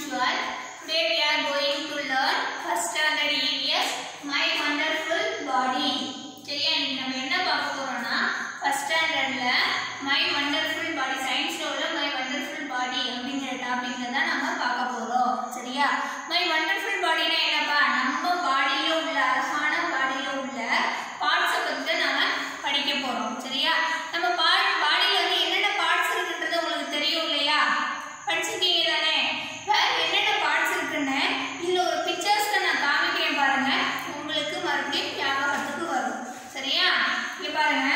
usual. Today we are going to learn first standard EVS My Wonderful Body. சரியா இன்னைக்கு நம்ம என்ன பார்க்க போறோம்னா ஃபர்ஸ்ட் ஸ்டாண்டர்ட்ல மை வண்டர்ஃபுல் பாடி சயின்ஸ்ல உள்ள மை வண்டர்ஃபுல் பாடி அப்படிங்கிற டாபிக்ல தான் நம்ம பார்க்க போறோம் சரியா மை வண்டர்ஃபுல் பாடினா என்னப்பா நம்ம பாடியில உள்ள அழகான பாடியில உள்ள பார்ட்ஸை பத்தி தான் நாம படிக்க போறோம் சரியா நம்ம பாடியில வந்து என்னென்ன பார்ட்ஸ் இருக்குன்றது உங்களுக்கு தெரியும் இல்லையா படிச்சிருக்கீங்க தானே இப்ப என்னென்ன பார்ட்ஸ் இருக்குன்னு இதுல ஒரு பிக்சர்ஸ்ல நான் காமிக்கிறேன் பாருங்க உங்களுக்கு மறுபடியும் ஞாபகத்துக்கு வரும் சரியா இங்க பாருங்க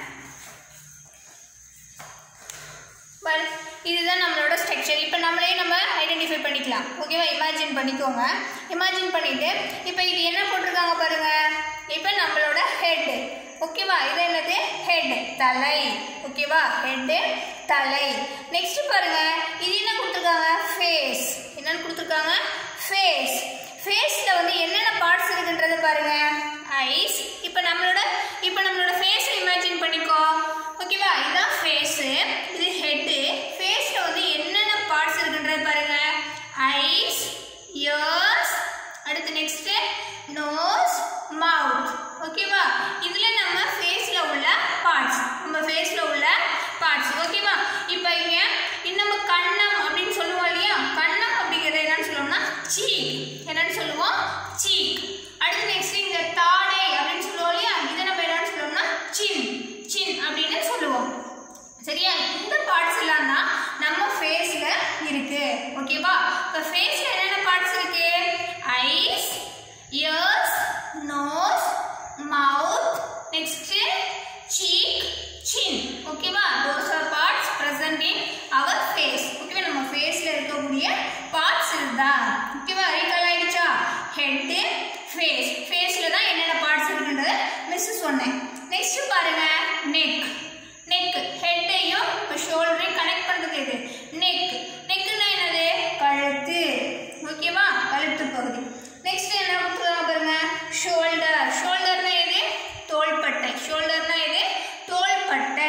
பாரு இதுதான் நம்மளோட ஸ்ட்ரக்சர் இப்போ நம்மளே நம்ம ஐடென்டிஃபை பண்ணிக்கலாம் ஓகேவா இமேஜின் பண்ணிக்கோங்க இமேஜின் பண்ணிட்டு இப்போ இது என்ன போட்டிருக்காங்க பாருங்க இப்போ நம்மளோட ஹெட் ஓகேவா இது என்னது ஹெட் தலை ஓகேவா ஹெட் தலை நெக்ஸ்ட் பாருங்க இது என்ன கொடுத்துருக்காங்க ஃபேஸ் என்னன்னு கொடுத்துருக்காங்க ஃபேஸ் ஃபேஸில் வந்து என்னென்ன பார்ட்ஸ் இருக்குன்றது பாருங்க ஐஸ் இப்போ நம்மளோட இப்போ நம்மளோட ஃபேஸை இமேஜின் பண்ணிக்கோ ஓகேவா இதுதான் ஃபேஸு இது ஹெட்டு ஃபேஸில் வந்து என்னென்ன பார்ட்ஸ் இருக்குன்றது பாருங்க ஐஸ் இயர்ஸ் அடுத்து நெக்ஸ்ட் நோஸ் மவுத் ஓகேவா இதில் நம்ம ஃபேஸில் உள்ள பார்ட்ஸ் நம்ம ஃபேஸில் உள்ள பார்ட்ஸ் ஓகேவா இப்போ இங்கே நம்ம கண்ணம் அப்படின்னு சொல்லுவோம் இல்லையா கண்ணம் அப்படிங்கிறது என்னன்னு சொல்லுவோம்னா சீக் என்னன்னு சொல்லுவோம் சீக் அடுத்து நெக்ஸ்ட் இந்த தாடை அப்படின்னு சொல்லுவோம் இல்லையா இதை நம்ம என்னன்னு சொல்லுவோம்னா சின் சின் அப்படின்னு சொல்லுவோம் சரியா இந்த பார்ட்ஸ் எல்லாம் தான் நம்ம ஃபேஸ்ல இருக்கு ஓகேவா இப்போ ஃபேஸ்ல என்னென்ன பார்ட்ஸ் இருக்கு eyes ears nose mouth next cheek chin ஓகேவா those are parts present in our face ஓகேவா நம்ம ஃபேஸ்ல இருக்கக்கூடிய பார்ட்ஸ் இதுதான் ஓகேவா ரீகால் ஆயிடுச்சா ஹெட் ஃபேஸ் ஃபேஸ்ல தான் என்னென்ன பார்ட்ஸ் இருக்குன்றத மிஸ் சொன்னேன் நெக்ஸ்ட் பாருங்க நெக் நெக் ஹெட்டையும் இப்போ ஷோல்டரையும் கனெக்ட் பண்ணுறது எது நெக் நெக்குன்னா என்னது கழுத்து ஓகேவா கழுத்து பகுதி நெக்ஸ்ட் என்ன கொடுத்துருக்காங்க பாருங்க ஷோல்டர் ஷோல்டர்னா எது தோள்பட்டை ஷோல்டர்னா எது தோள்பட்டை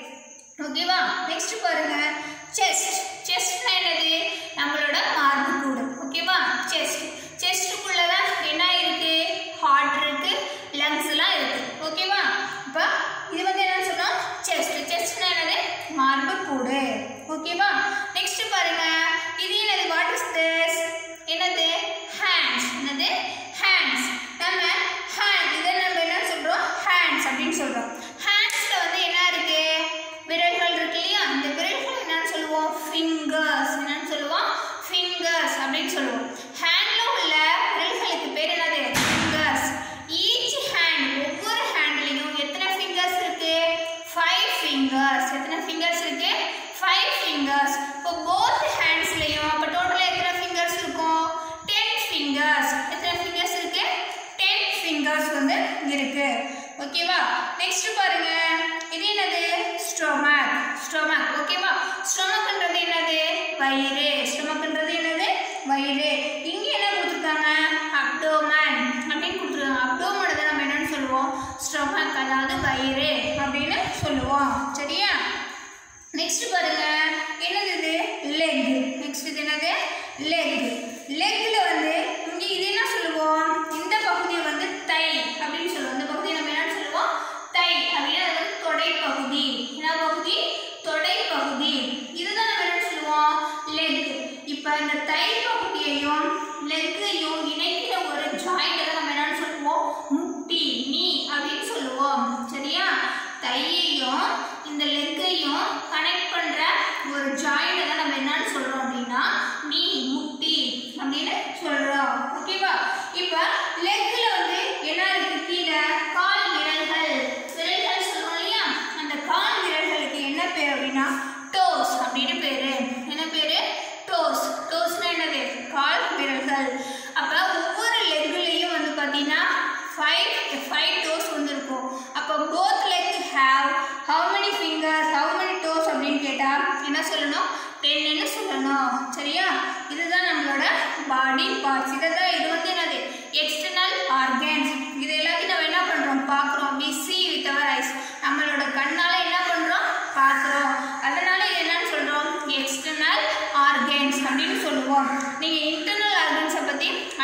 ஓகேவா நெக்ஸ்ட் பாருங்க செஸ்ட் செஸ்ட்னா என்னது நம்மளோட மார்பு கூடு ஓகேவா செஸ்ட் செஸ்ட்டுக்குள்ள தான் என்ன இருக்கு ஹார்ட் இருக்கு லங்ஸ் எல்லாம் இருக்கு ஓகேவா இப்போ இது வந்து என்ன சொன்னோம் செஸ்ட் செஸ்ட்னா என்னது மார்பு கூடு ஓகேவா நெக்ஸ்ட் பாருங்க இது என்னது வாட் இஸ் திஸ் என்னது ஹேண்ட்ஸ் என்னது ஹேண்ட்ஸ் நம்ம ஹேண்ட் இதை நம்ம என்ன சொல்றோம் ஹேண்ட்ஸ் அப்படின்னு சொல்றோம் ஹேண்ட்ஸ்ல வந்து என்ன இருக்கு விரல்கள் இருக்கு இல்லையா அந்த விரல்கள் என்னன்னு சொல்லுவோம் ஃபிங்கர்ஸ் என்னன்னு சொல்லுவோம் ஃபிங்கர்ஸ் அப்படின்னு சொல்லுவோம் ஹேண்ட்ல உள்ள விரல்களுக்கு பேர் என்னது ஃபிங்கர்ஸ் ஈச் ஹேண்ட் ஒவ்வொரு ஹேண்ட்லயும் எத்தனை ஃபிங்கர்ஸ் இருக்கு ஃபைவ் ஃபிங்கர்ஸ் எத்தனை ஃபிங்கர்ஸ் இருக்கு ஃபைவ் ஃபிங்கர்ஸ் இப்போ போத் ஹேண்ட்ஸ்லயும் அப்போ டோட்டலா எத்தனை ஃபிங்கர்ஸ் இருக்கும் டென் ஃபிங்கர்ஸ் எத்தனை ஃபிங்கர்ஸ் இருக்கு டென் ஃபிங்கர்ஸ் வந்து இருக்கு ஓகேவா நெக்ஸ்ட் பாருங்க இது என்னது ஸ்டொமக் ஸ்டொமக் ஓகேவா ஸ்டொமக்ன்றது என்னது வயிறு ஸ்டொமக்ன்றது என்னது வயிறு இங்க என்ன கொடுத்துருக்காங்க அப்டோமன் அப்படின்னு கொடுத்துருக்காங்க அப்டோமனை தான் நம்ம என்னன்னு சொல்லுவோம் ஸ்டொமக் அதாவது வயிறு அப்படின்னு சொல்லுவோம் சரியா நெக்ஸ்ட் பாருங்க என்னது இது லெக் நெக்ஸ்ட் இது என்னது லெக் லெக்ல வந்து இங்க இது என்ன சொல்லுவோம் இந்த பகுதியை வந்து தை அப்படின்னு சொல்லுவோம் இந்த பகுதியை நம்ம என்ன சொல்லுவோம் தை அப்படின்னா அது வந்து தொடை பகுதி என்ன பகுதி தொடை பகுதி இதுதான் நம்ம என்ன சொல்லுவோம் லெக் இப்போ இந்த தை பகுதியையும் லெக்கையும் இணைக்கிற ஒரு ஜாயிண்ட் தான் நம்ம என்னன்னு சொல்லுவோம் முட்டி நீ அப்படின்னு சொல்லுவோம் சரியா தையையும் இந்த லெக்கையும் கனெக்ட் பண்ற ஒரு ஜாயிண்ட் தான் நம்ம என்னன்னு சொல்றோம் அப்படின்னா நீ முட்டி அப்படின்னு சொல்றோம் ஓகேவா இப்போ லெக்ல வந்து என்ன இருக்கு கீழே கால் விரல்கள் விரல்கள் சொல்றோம் இல்லையா அந்த கால் விரல்களுக்கு என்ன பேர் அப்படின்னா டோஸ் அப்படின்னு பேரு என்ன பேரு டோஸ் டோஸ்னா என்னது கால் விரல்கள் அப்ப ஒவ்வொரு லெக்லையும் வந்து பாத்தீங்கன்னா ஃபைவ் ஃபைவ் டோஸ் வந்து இருக்கும் அப்போ both leg have how many fingers how many toes அப்படின்னு கேட்டா என்ன சொல்லணும் டென்னு சொல்லணும் சரியா இதுதான் நம்மளோட பாடி பார்ட்ஸ் இதை தான் இது வந்து என்னது எக்ஸ்டர்னல் ஆர்கன்ஸ் இது எல்லாத்தையும் நம்ம என்ன பண்றோம் பார்க்குறோம் we see with our eyes நம்மளோட கண்ணால என்ன பண்றோம் பார்க்குறோம் அதனால இது என்னன்னு சொல்றோம் எக்ஸ்டர்னல் ஆர்கன்ஸ் அப்படின்னு சொல்லுவோம் நீங்க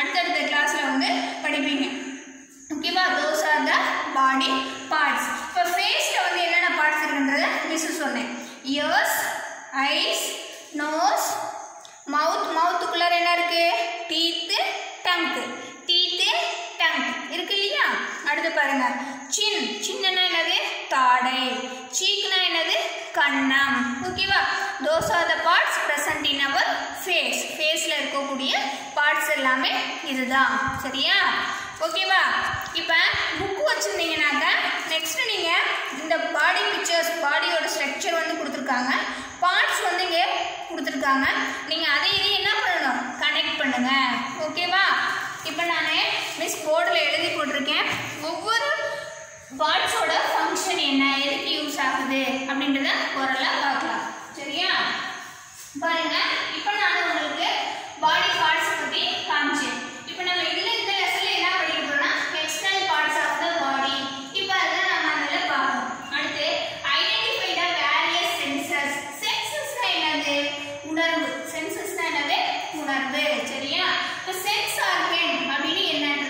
அடுத்தடுத்த கிளாஸில் வந்து படிப்பீங்க ஓகேவா those are the body parts இப்போ ஃபேஸில் வந்து என்னென்ன பார்ட்ஸ் இருக்குன்றத மிஸ் சொன்னேன் இயர்ஸ் ஐஸ் நோஸ் மவுத் மவுத்துக்குள்ளார என்ன இருக்கு டீத்து டங்கு டீத்து டங் இருக்கு இல்லையா அடுத்து பாருங்க சின் சின்னனா என்னது தாடை சீக்னா என்னது கண்ணம் ஓகேவா those are the parts present in our face ஃபேஸில் இருக்கக்கூடிய பார்ட்ஸ் எல்லாமே இதுதான் சரியா ஓகேவா இப்போ புக் வச்சுருந்தீங்கன்னாக்கா நெக்ஸ்ட் நீங்கள் இந்த பாடி பிக்சர்ஸ் பாடியோட ஸ்ட்ரக்சர் வந்து கொடுத்துருக்காங்க பார்ட்ஸ் வந்து இங்கே கொடுத்துருக்காங்க நீங்கள் அதை இதையும் என்ன பண்ணணும் கனெக்ட் பண்ணுங்க ஓகேவா இப்போ நான் மிஸ் போர்டில் எழுதி போட்டிருக்கேன் ஒவ்வொரு பார்ட்ஸோட ஃபங்க்ஷன் என்ன எதுக்கு யூஸ் ஆகுது அப்படின்றத ஓரளவு பார்க்கலாம் சரியா பாருங்க இப்போ நான் உங்களுக்கு பாடி பார்ட்ஸ் பற்றி காமிச்சேன் இப்போ நம்ம இதில் இந்த லெசனில் என்ன படிக்க போறோம்னா external parts of the body இப்போ அதெல்லாம் நம்ம அதில் பார்ப்போம் அடுத்து ஐடென்டிஃபை த வேரியஸ் சென்சஸ் சென்சஸ்னா என்னது உணர்வு சென்சஸ்னா என்னது உணர்வு சரியா இப்போ சென்ஸ் ஆர்கன் அப்படின்னு என்னன்றது